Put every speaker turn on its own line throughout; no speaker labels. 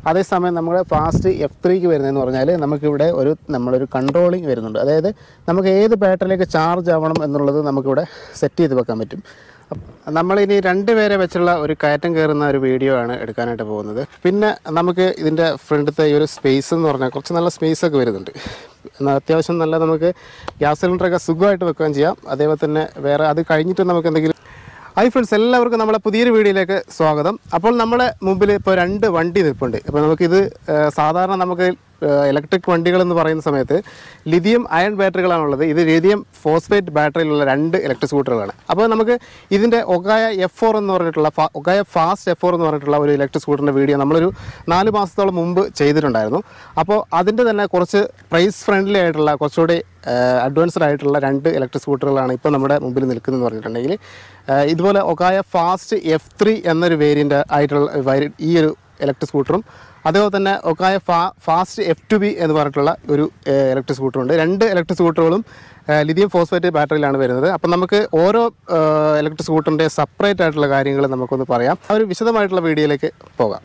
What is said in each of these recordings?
അതേസമയം നമ്മുടെ fast F ത്രീക്ക് വരുന്നതെന്ന് പറഞ്ഞാൽ നമുക്കിവിടെ ഒരു നമ്മളൊരു കൺട്രോളിങ് വരുന്നുണ്ട് അതായത് നമുക്ക് ഏത് ബാറ്ററിയിലേക്ക് ചാർജ് ആവണം എന്നുള്ളത് നമുക്കിവിടെ സെറ്റ് ചെയ്ത് വെക്കാൻ പറ്റും അപ്പ് നമ്മളിനി രണ്ട് പേരെ വെച്ചുള്ള ഒരു കയറ്റം കയറുന്ന ഒരു വീഡിയോ ആണ് എടുക്കാനായിട്ട് പോകുന്നത് പിന്നെ നമുക്ക് ഇതിൻ്റെ ഫ്രണ്ടത്തെ ഈ ഒരു സ്പേസ് എന്ന് പറഞ്ഞാൽ കുറച്ച് നല്ല സ്പേസ് ഒക്കെ വരുന്നുണ്ട് എന്നാൽ അത്യാവശ്യം നല്ല നമുക്ക് ഗ്യാസ് സിലിണ്ടറൊക്കെ സുഖമായിട്ട് വെക്കുകയും ചെയ്യാം അതേപോലെ തന്നെ വേറെ അത് കഴിഞ്ഞിട്ട് നമുക്ക് എന്തെങ്കിലും ഹായ് ഫ്രണ്ട്സ് എല്ലാവർക്കും നമ്മളെ പുതിയൊരു വീഡിയോയിലേക്ക് സ്വാഗതം അപ്പോൾ നമ്മുടെ മുമ്പിൽ ഇപ്പോൾ രണ്ട് വണ്ടി നിൽപ്പുണ്ട് അപ്പോൾ നമുക്കിത് ആ, സാധാരണ നമുക്ക് ഇലക്ട്രിക് വണ്ടികൾ എന്ന് പറയുന്ന സമയത്ത് ലിഥിയം അയൺ ബാറ്ററികളാണുള്ളത് ഇത് ലിഥിയം ഫോസ്ഫേറ്റ് ബാറ്ററിയിലുള്ള രണ്ട് ഇലക്ട്രിക് സ്കൂട്ടറുകളാണ് അപ്പോൾ നമുക്ക് ഇതിൻ്റെ ഒഗായ എഫ് ഫോർ എന്ന് പറഞ്ഞിട്ടുള്ള ഫാ- ഒഗായ ഫാസ്റ്റ് എഫ് ഫോർ എന്ന് പറഞ്ഞിട്ടുള്ള ഒരു ഇലക്ട്രിക് സ്കൂട്ടറിൻ്റെ വീഡിയോ നമ്മളൊരു നാല് മാസത്തോളം മുമ്പ് ചെയ്തിട്ടുണ്ടായിരുന്നു അപ്പോൾ അതിൻ്റെ തന്നെ കുറച്ച് പ്രൈസ് ഫ്രണ്ട്ലി ആയിട്ടുള്ള കുറച്ചുകൂടി അഡ്വാൻസ്ഡ് ആയിട്ടുള്ള രണ്ട് ഇലക്ട്രിക് സ്കൂട്ടറുകളാണ് ഇപ്പോൾ നമ്മുടെ മുമ്പിൽ നിൽക്കുന്നതെന്ന് പറഞ്ഞിട്ടുണ്ടെങ്കിൽ ആ, ഇതുപോലെ ഒകായ ഫാസ്റ്റ് എഫ് ത്രീ എന്നൊരു വേരിയൻ്റ് ആയിട്ടുള്ള vari- ഈ ഒരു ഇലക്ട്രിക് സ്കൂട്ടറും അതേപോലെ തന്നെ ഒക്കായ ഫാ ഫാസ്റ്റ് എഫ് ടു ബി എന്ന് പറഞ്ഞിട്ടുള്ള ഒരു ഇലക്ട്രിക് സ്കൂട്ടറുണ്ട് രണ്ട് ഇലക്ട്രിക് സ്കൂട്ടറുകളും ലിഥിയം ഫോസ്ഫേറ്റ് ബാറ്ററിയിലാണ് വരുന്നത് അപ്പം നമുക്ക് ഓരോ ഇലക്ട്രിക് സ്കൂട്ടറിൻ്റെ സെപ്പറേറ്റ് ആയിട്ടുള്ള കാര്യങ്ങൾ നമുക്കൊന്ന് പറയാം ആ ഒരു വിശദമായിട്ടുള്ള വീഡിയോയിലേക്ക് പോകാം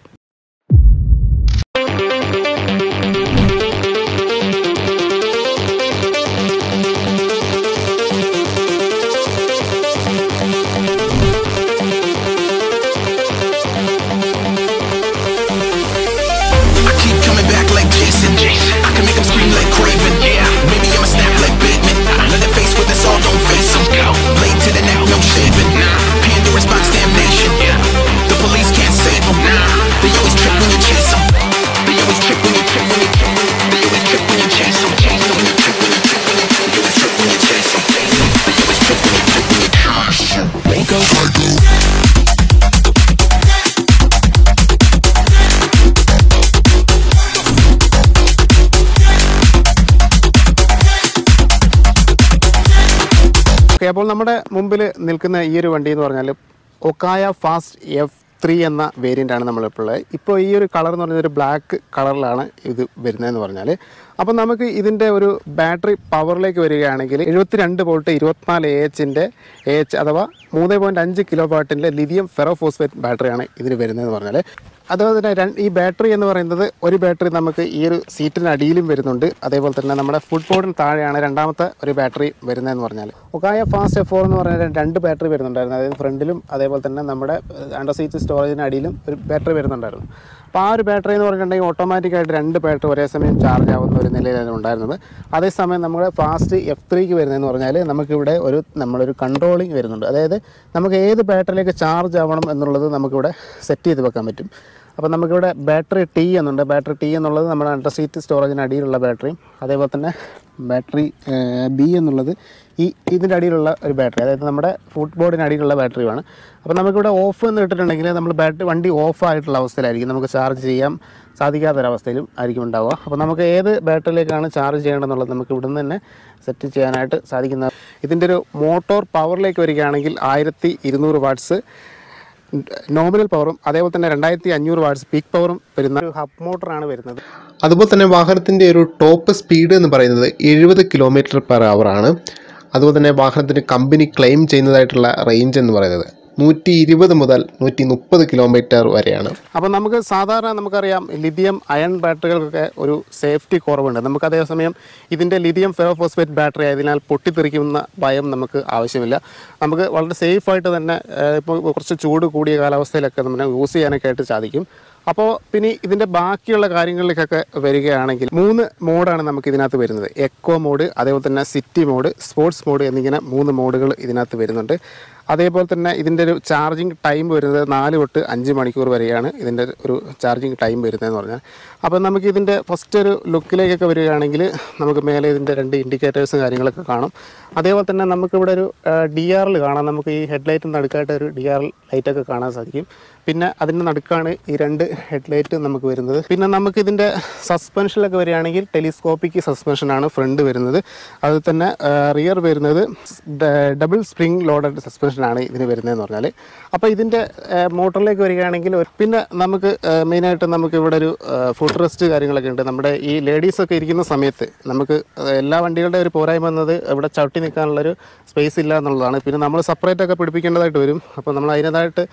I keep coming back like Jason. I can make 'em scream like Craven. Maybe I'ma snap like Batman. Let it face with us all, don't face 'em. Blade to the neck, no shaving. Pandora's box damnation. The police can't save 'em. They always trip when you chase 'em. They always trip when you trip when you trip. They always trip when you chase 'em. Chase 'em. When you trip when you trip when you They always trip when you chase 'em. Chase 'em. They always trip when you trip when you chase 'em. Go, go, go.
Okay അപ്പോൾ നമ്മുടെ മുമ്പിൽ നിൽക്കുന്ന ഈ ഒരു വണ്ടി എന്ന് പറഞ്ഞാൽ Okaya fast F three എന്ന വേരിയൻ്റ് ആണ് നമ്മളിപ്പോൾ ഉള്ളത് ഇപ്പോൾ ഈ ഒരു കളർ എന്ന് പറഞ്ഞാൽ ഒരു ബ്ലാക്ക് കളറിലാണ് ഇത് വരുന്നതെന്ന് പറഞ്ഞാൽ അപ്പോൾ നമുക്ക് ഇതിൻ്റെ ഒരു ബാറ്ററി പവറിലേക്ക് വരികയാണെങ്കിൽ എഴുപത്തിരണ്ട് വോൾട്ട് ഇരുപത്തിനാല് എ എച്ചിൻ്റെ എ എച്ച് അഥവാ മൂന്ന് പോയിൻറ്റ് അഞ്ച് കിലോ വാട്ടിൻ്റെ ലിഥിയം ഫെറോഫോസ്ഫേറ്റ് ബാറ്ററിയാണ് ഇതിന് വരുന്നതെന്ന് പറഞ്ഞാൽ അതുപോലെ തന്നെ രണ്ട് ഈ ബാറ്ററി എന്ന് പറയുന്നത് ഒരു ബാറ്ററി നമുക്ക് ഈ ഒരു സീറ്റിന് അടിയിലും വരുന്നുണ്ട് അതേപോലെ തന്നെ നമ്മുടെ ഫുഡ് ബോർഡിന് താഴെയാണ് രണ്ടാമത്തെ ഒരു ബാറ്ററി വരുന്നതെന്ന് പറഞ്ഞാൽ ഒക്കായ ഫാസ്റ്റ് എഫ് ഫോർ എന്ന് പറഞ്ഞാൽ രണ്ട് ബാറ്ററി വരുന്നുണ്ടായിരുന്നു അതായത് ഫ്രണ്ടിലും അതേപോലെ തന്നെ നമ്മുടെ അണ്ടർ സീറ്റ് സ്റ്റോറേജിന് അടിയിലും ഒരു ബാറ്ററി വരുന്നുണ്ടായിരുന്നു അപ്പോൾ ആ ഒരു ബാറ്ററി എന്ന് പറഞ്ഞിട്ടുണ്ടെങ്കിൽ ഓട്ടോമാറ്റിക്കായിട്ട് രണ്ട് ബാറ്ററി ഒരേ സമയം ചാർജ് ആവുന്ന ഒരു നിലയിലാണ് ഉണ്ടായിരുന്നത് അതേസമയം നമ്മുടെ ഫാസ്റ്റ് എഫ് ത്രീക്ക് വരുന്നതെന്ന് പറഞ്ഞാൽ നമുക്കിവിടെ ഒരു നമ്മളൊരു കൺട്രോളിങ് വരുന്നുണ്ട് അതായത് നമുക്ക് ഏത് ബാറ്ററിയിലേക്ക് ചാർജ് ആവണം എന്നുള്ളത് നമുക്കിവിടെ സെറ്റ് ചെയ്ത് വെക്കാൻ പറ്റും അപ്പോൾ നമുക്കിവിടെ ബാറ്ററി ടി എന്നുണ്ട് ബാറ്ററി ടി എന്നുള്ളത് നമ്മുടെ അണ്ടർ സീറ്റ് സ്റ്റോറേജിന് അടിയിലുള്ള ബാറ്ററിയും അതേപോലെ തന്നെ ബാറ്ററി ബി എന്നുള്ളത് ഈ ഇതിൻ്റെ അടിയിലുള്ള ഒരു ബാറ്ററി അതായത് നമ്മുടെ ഫുട് ബോർഡിന് അടിയിലുള്ള ബാറ്ററിയുമാണ് അപ്പോൾ നമുക്കിവിടെ ഓഫ് എന്ന് ഇട്ടിട്ടുണ്ടെങ്കിൽ നമ്മൾ ബാറ്ററി വണ്ടി ഓഫ് ആയിട്ടുള്ള അവസ്ഥയിലായിരിക്കും നമുക്ക് ചാർജ് ചെയ്യാൻ സാധിക്കാത്തൊരവസ്ഥയിലും ആയിരിക്കും ഉണ്ടാവുക അപ്പോൾ നമുക്ക് ഏത് ബാറ്ററിയിലേക്കാണ് ചാർജ് ചെയ്യേണ്ടതെന്നുള്ളത് നമുക്ക് ഇവിടുന്ന് തന്നെ സെറ്റ് ചെയ്യാനായിട്ട് സാധിക്കുന്ന ഇതിൻ്റെ ഒരു മോട്ടോർ പവറിലേക്ക് വരികയാണെങ്കിൽ ആയിരത്തി ഇരുന്നൂറ് വാട്ട്സ് നോമിനൽ പവറും അതേപോലെ തന്നെ രണ്ടായിരത്തി അഞ്ഞൂറ് വാട്ട്സ് പീക്ക് പവറും വരുന്ന ഒരു ഹബ് മോട്ടറാണ് വരുന്നത്
അതുപോലെ തന്നെ വാഹനത്തിൻ്റെ ഒരു ടോപ്പ് സ്പീഡ് എന്ന് പറയുന്നത് എഴുപത് കിലോമീറ്റർ പെർ അവർ ആണ് അതുപോലെ തന്നെ വാഹനത്തിന് കമ്പനി ക്ലെയിം ചെയ്യുന്നതായിട്ടുള്ള റേഞ്ച് എന്ന് പറയുന്നത് നൂറ്റി ഇരുപത് മുതൽ നൂറ്റി മുപ്പത് കിലോമീറ്റർ വരെയാണ്
അപ്പോൾ നമുക്ക് സാധാരണ നമുക്കറിയാം ലിഥിയം അയൺ ബാറ്ററികൾക്കൊക്കെ ഒരു സേഫ്റ്റി കുറവുണ്ട് നമുക്ക് അതേസമയം ഇതിൻ്റെ ലിഥിയം ഫെറോഫോസ്ഫേറ്റ് ബാറ്ററി ആയതിനാൽ പൊട്ടിത്തെറിക്കുന്ന ഭയം നമുക്ക് ആവശ്യമില്ല നമുക്ക് വളരെ സേഫായിട്ട് തന്നെ ഏഹ്, ഇപ്പോൾ കുറച്ച് ചൂട് കൂടിയ കാലാവസ്ഥയിലൊക്കെ നമുക്ക് യൂസ് ചെയ്യാനൊക്കെ ആയിട്ട് സാധിക്കും അപ്പോൾ പിന്നെ ഇതിൻ്റെ ബാക്കിയുള്ള കാര്യങ്ങളിലേക്കൊക്കെ വരികയാണെങ്കിൽ മൂന്ന് മോഡാണ് നമുക്ക് ഇതിനകത്ത് വരുന്നത് എക്കോ മോഡ് അതേപോലെ തന്നെ സിറ്റി മോഡ് സ്പോർട്സ് മോഡ് എന്നിങ്ങനെ മൂന്ന് മോഡുകൾ ഇതിനകത്ത് വരുന്നുണ്ട് അതേപോലെ തന്നെ ഇതിൻ്റെ ഒരു ചാർജിങ് ടൈം വരുന്നത് നാല് തൊട്ട് അഞ്ച് മണിക്കൂർ വരെയാണ് ഇതിൻ്റെ ഒരു ചാർജിങ് ടൈം വരുന്നതെന്ന് പറഞ്ഞാൽ അപ്പോൾ നമുക്ക് ഇതിൻ്റെ ഫസ്റ്റ് ഒരു ലുക്കിലേക്കൊക്കെ വരികയാണെങ്കിൽ നമുക്ക് മേലെ ഇതിൻ്റെ രണ്ട് ഇൻഡിക്കേറ്റേഴ്സും കാര്യങ്ങളൊക്കെ കാണും അതേപോലെ തന്നെ നമുക്കിവിടെ ഒരു ഡി ആറിൽ കാണാം നമുക്ക് ഈ ഹെഡ്ലൈറ്റിന് നടുക്കായിട്ട് ഒരു ഡി ആർ ലൈറ്റൊക്കെ കാണാൻ സാധിക്കും പിന്നെ അതിൻ്റെ നടുക്കാണ് ഈ രണ്ട് ഹെഡ്ലൈറ്റ് നമുക്ക് വരുന്നത് പിന്നെ നമുക്ക് ഇതിൻ്റെ സസ്പെൻഷനിലൊക്കെ വരികയാണെങ്കിൽ ടെലിസ്കോപ്പിക് സസ്പെൻഷനാണ് ഫ്രണ്ട് വരുന്നത് അതിൽ തന്നെ റിയർ വരുന്നത് ഡബിൾ സ്പ്രിംഗ് ലോഡഡ് സസ്പെൻഷനാണ് ഇതിന് വരുന്നതെന്ന് പറഞ്ഞാൽ അപ്പോൾ ഇതിൻ്റെ മോട്ടറിലേക്ക് വരികയാണെങ്കിൽ ഒരു- പിന്നെ നമുക്ക് മെയിനായിട്ട് നമുക്ക് ഇവിടെ ഒരു ഫുഡ് റെസ്റ്റ് കാര്യങ്ങളൊക്കെ ഉണ്ട് നമ്മുടെ ഈ ലേഡീസൊക്കെ ഇരിക്കുന്ന സമയത്ത് നമുക്ക് ആ, എല്ലാ വണ്ടികളുടെ ഒരു പോരായ്മ എന്നത് ഇവിടെ ചവിട്ടി നിൽക്കാനുള്ളൊരു സ്പേസ് ഇല്ല എന്നുള്ളതാണ് പിന്നെ നമ്മൾ സെപ്പറേറ്റ് ഒക്കെ പിടിപ്പിക്കേണ്ടതായിട്ട് വരും അപ്പോൾ നമ്മൾ അതിനേതായിട്ട്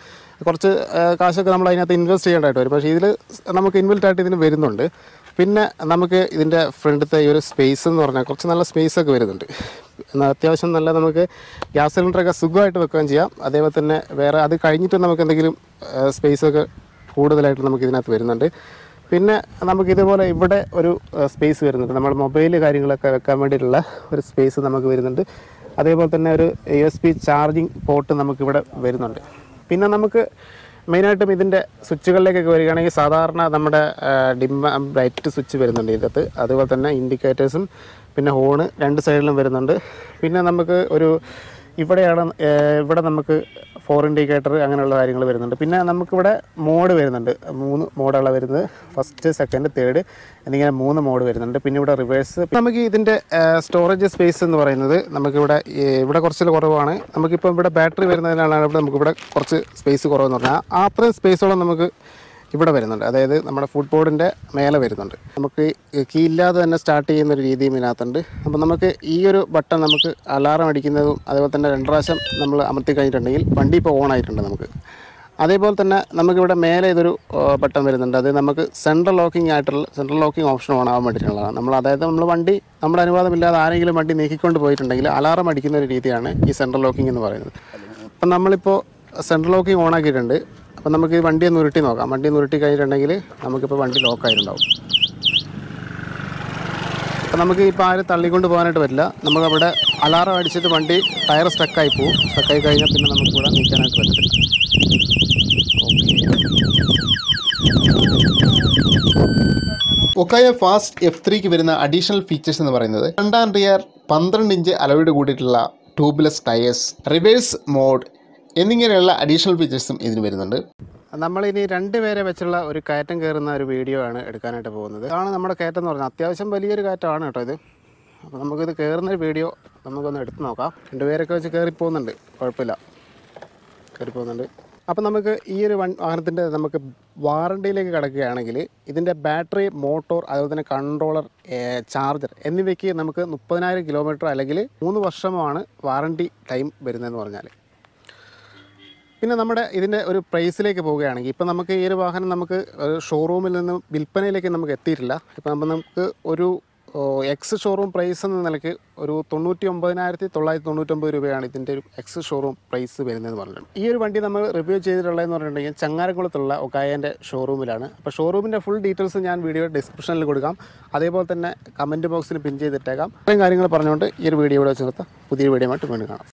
കുറച്ച് ആ, കാശൊക്കെ നമ്മൾ അതിനകത്ത് ഇൻവെസ്റ്റ് ചെയ്യേണ്ടതായിട്ട് വരും പക്ഷേ ഇതിൽ നമുക്ക് ഇൻവെൽറ്റ് ആയിട്ട് ഇതിന് വരുന്നുണ്ട് പിന്നെ നമുക്ക് ഇതിൻ്റെ ഫ്രണ്ടത്തെ ഈ ഒരു സ്പേസ് എന്ന് പറഞ്ഞാൽ കുറച്ച് നല്ല സ്പേസ് ഒക്കെ വരുന്നുണ്ട് എന്നാൽ അത്യാവശ്യം നല്ല നമുക്ക് ഗ്യാസ് സിലിണ്ടറൊക്കെ സുഖമായിട്ട് വെക്കുകയും ചെയ്യാം അതേപോലെ തന്നെ വേറെ അത് കഴിഞ്ഞിട്ട് നമുക്ക് എന്തെങ്കിലും സ്പേസ് ഒക്കെ കൂടുതലായിട്ട് നമുക്ക് ഇതിനകത്ത് വരുന്നുണ്ട് പിന്നെ നമുക്ക് ഇതുപോലെ ഇവിടെ ഒരു സ്പേസ് വരുന്നുണ്ട് നമ്മുടെ മൊബൈൽ കാര്യങ്ങളൊക്കെ വെക്കാൻ വേണ്ടിയിട്ടുള്ള ഒരു സ്പേസ് നമുക്ക് വരുന്നുണ്ട് അതേപോലെ തന്നെ ഒരു U S P charging port നമുക്കിവിടെ വരുന്നുണ്ട് പിന്നെ നമുക്ക് മെയിനായിട്ടും ഇതിൻ്റെ സ്വിച്ചുകളിലേക്കൊക്കെ വരികയാണെങ്കിൽ സാധാരണ നമ്മുടെ ഡിം ബ്രൈറ്റ് സ്വിച്ച് വരുന്നുണ്ട് ഇതിനകത്ത് അതുപോലെ തന്നെ ഇൻഡിക്കേറ്റേഴ്സും പിന്നെ ഹോണ് രണ്ട് സൈഡിലും വരുന്നുണ്ട് പിന്നെ നമുക്ക് ഒരു ഇവിടെയാണ് ഏഹ്, ഇവിടെ നമുക്ക് ഫോർ ഇൻഡിക്കേറ്റർ അങ്ങനെയുള്ള കാര്യങ്ങൾ വരുന്നുണ്ട് പിന്നെ നമുക്കിവിടെ മോഡ് വരുന്നുണ്ട് മൂന്ന് മോഡുള്ള വരുന്നത് ഫസ്റ്റ് സെക്കൻഡ് തേർഡ് എന്നിങ്ങനെ മൂന്ന് മോഡ് വരുന്നുണ്ട് പിന്നെ ഇവിടെ റിവേഴ്സ് നമുക്ക് ഇതിൻ്റെ സ്റ്റോറേജ് സ്പേസ് എന്ന് പറയുന്നത് നമുക്കിവിടെ ഏഹ്, ഇവിടെ കുറച്ച് കുറവാണ് നമുക്കിപ്പോൾ ഇവിടെ ബാറ്ററി വരുന്നതിനാണ് ഇവിടെ നമുക്കിവിടെ കുറച്ച് സ്പേസ് കുറവെന്ന് പറഞ്ഞാൽ ആ അത്രയും സ്പേസോളം നമുക്ക് ഇവിടെ വരുന്നുണ്ട് അതായത് നമ്മുടെ ഫുഡ് ബോർഡിൻ്റെ മേലെ വരുന്നുണ്ട് നമുക്ക് കീ ഇല്ലാതെ തന്നെ സ്റ്റാർട്ട് ചെയ്യുന്ന ഒരു രീതിയും ഇതിനകത്തുണ്ട് അപ്പോൾ നമുക്ക് ഈ ഒരു ബട്ടൺ നമുക്ക് അലാറം അടിക്കുന്നതും അതേപോലെ തന്നെ രണ്ട് പ്രാവശ്യം നമ്മൾ അമർത്തി കഴിഞ്ഞിട്ടുണ്ടെങ്കിൽ വണ്ടി ഇപ്പോൾ ഓൺ ആയിട്ടുണ്ട് നമുക്ക് അതേപോലെ തന്നെ നമുക്കിവിടെ മേലെ ഇതൊരു ബട്ടൺ വരുന്നുണ്ട് അത് നമുക്ക് സെൻട്രൽ ലോക്കിംഗ് ആയിട്ടുള്ള സെൻട്രൽ ലോക്കിംഗ് ഓപ്ഷൻ ഓൺ ആവാൻ വേണ്ടിയിട്ടുള്ളതാണ് നമ്മൾ അതായത് നമ്മൾ വണ്ടി നമ്മുടെ അനുവാദമില്ലാതെ ആരെങ്കിലും വണ്ടി നീക്കിക്കൊണ്ട് പോയിട്ടുണ്ടെങ്കിൽ അലാറം അടിക്കുന്ന ഒരു രീതിയാണ് ഈ സെൻട്രൽ ലോക്കിംഗ് എന്ന് പറയുന്നത് അപ്പം നമ്മളിപ്പോൾ സെൻട്രൽ ലോക്കിംഗ് ഓൺ ആക്കിയിട്ടുണ്ട് അപ്പം നമുക്ക് ഈ വണ്ടി ഒന്ന് ഉരുട്ടി നോക്കാം വണ്ടി ഒന്ന് ഉരുട്ടി കഴിഞ്ഞിട്ടുണ്ടെങ്കിൽ നമുക്കിപ്പോൾ വണ്ടി ലോക്കായിട്ടുണ്ടാവും അപ്പം നമുക്ക് ഇപ്പോൾ ആരും തള്ളിക്കൊണ്ട് പോകാനായിട്ട് പറ്റില്ല നമുക്ക് അവിടെ അലാറം അടിച്ചിട്ട് വണ്ടി ടയർ സ്റ്റക്കായി പോകും സ്റ്റക്കായി കഴിഞ്ഞാൽ പിന്നെ നമുക്ക് ഇവിടെ നീക്കാനായിട്ട് പറ്റത്തില്ല
ഒക്കായ ഫാസ്റ്റ് എഫ് ത്രീക്ക് വരുന്ന അഡീഷണൽ ഫീച്ചേഴ്സ് എന്ന് പറയുന്നത് രണ്ടാം റിയർ പന്ത്രണ്ട് ഇഞ്ച് അലവോട് കൂടിയിട്ടുള്ള ട്യൂബ്ലെസ് ടയേഴ്സ് റിവേഴ്സ് മോഡ് എന്നിങ്ങനെയുള്ള അഡീഷണൽ ഫീച്ചേഴ്സും ഇതിന് വരുന്നുണ്ട്
നമ്മളിനി രണ്ട് പേരെ വെച്ചുള്ള ഒരു കയറ്റം കയറുന്ന ഒരു വീഡിയോ ആണ് എടുക്കാനായിട്ട് പോകുന്നത് ഇതാണ് നമ്മുടെ കയറ്റം എന്ന് പറഞ്ഞാൽ അത്യാവശ്യം വലിയൊരു കയറ്റമാണ് കേട്ടോ ഇത് അപ്പോൾ നമുക്കിത് കയറുന്ന ഒരു വീഡിയോ നമുക്കൊന്ന് എടുത്ത് നോക്കാം രണ്ട് പേരൊക്കെ വെച്ച് കയറി പോകുന്നുണ്ട് കുഴപ്പമില്ല കയറി പോകുന്നുണ്ട് അപ്പോൾ നമുക്ക് ഈ ഒരു വൺ വാഹനത്തിൻ്റെ നമുക്ക് വാറണ്ടിയിലേക്ക് കിടക്കുകയാണെങ്കിൽ ഇതിൻ്റെ ബാറ്ററി മോട്ടോർ അതുപോലെ തന്നെ കൺട്രോളർ ചാർജർ എന്നിവയ്ക്ക് നമുക്ക് മുപ്പതിനായിരം കിലോമീറ്റർ അല്ലെങ്കിൽ മൂന്ന് വർഷമാണ് വാറണ്ടി ടൈം വരുന്നതെന്ന് പറഞ്ഞാൽ പിന്നെ നമ്മുടെ ഇതിൻ്റെ ഒരു പ്രൈസിലേക്ക് പോവുകയാണെങ്കിൽ ഇപ്പം നമുക്ക് ഈ ഒരു വാഹനം നമുക്ക് ഒരു ഷോറൂമിൽ നിന്ന് വിൽപ്പനയിലേക്ക് നമുക്ക് എത്തിയിട്ടില്ല ഇപ്പം നമ്മൾ നമുക്ക് ഒരു എക്സ് ഷോറൂം പ്രൈസ് എന്ന നിലയ്ക്ക് ഒരു തൊണ്ണൂറ്റി ഒമ്പതിനായിരത്തി തൊള്ളായിരത്തി തൊണ്ണൂറ്റൊമ്പത് രൂപയാണ് ഇതിൻ്റെ ഒരു എക്സ് ഷോറൂം പ്രൈസ് വരുന്നതെന്ന് പറഞ്ഞത് ഈ ഒരു വണ്ടി നമ്മൾ റിവ്യൂ ചെയ്തിട്ടുള്ളതെന്ന് പറഞ്ഞിട്ടുണ്ടെങ്കിൽ ചങ്ങാരക്കുളത്തുള്ള ഒക്കായൻ്റെ ഷോറൂമിലാണ് അപ്പോൾ ഷോറൂമിൻ്റെ ഫുൾ ഡീറ്റെയിൽസ് ഞാൻ വീഡിയോ ഡിസ്ക്രിപ്ഷനിൽ കൊടുക്കാം അതേപോലെ തന്നെ കമൻറ്റ് ബോക്സിൽ പിൻ ചെയ്തിട്ടേക്കാം ഇത്രയും കാര്യങ്ങൾ പറഞ്ഞുകൊണ്ട് ഈ ഒരു വീഡിയോ ഇവിടെ വെച്ച് നിർത്താം പുതിയ വീഡിയോ ആയിട്ട് വീണ്ടും കാണാം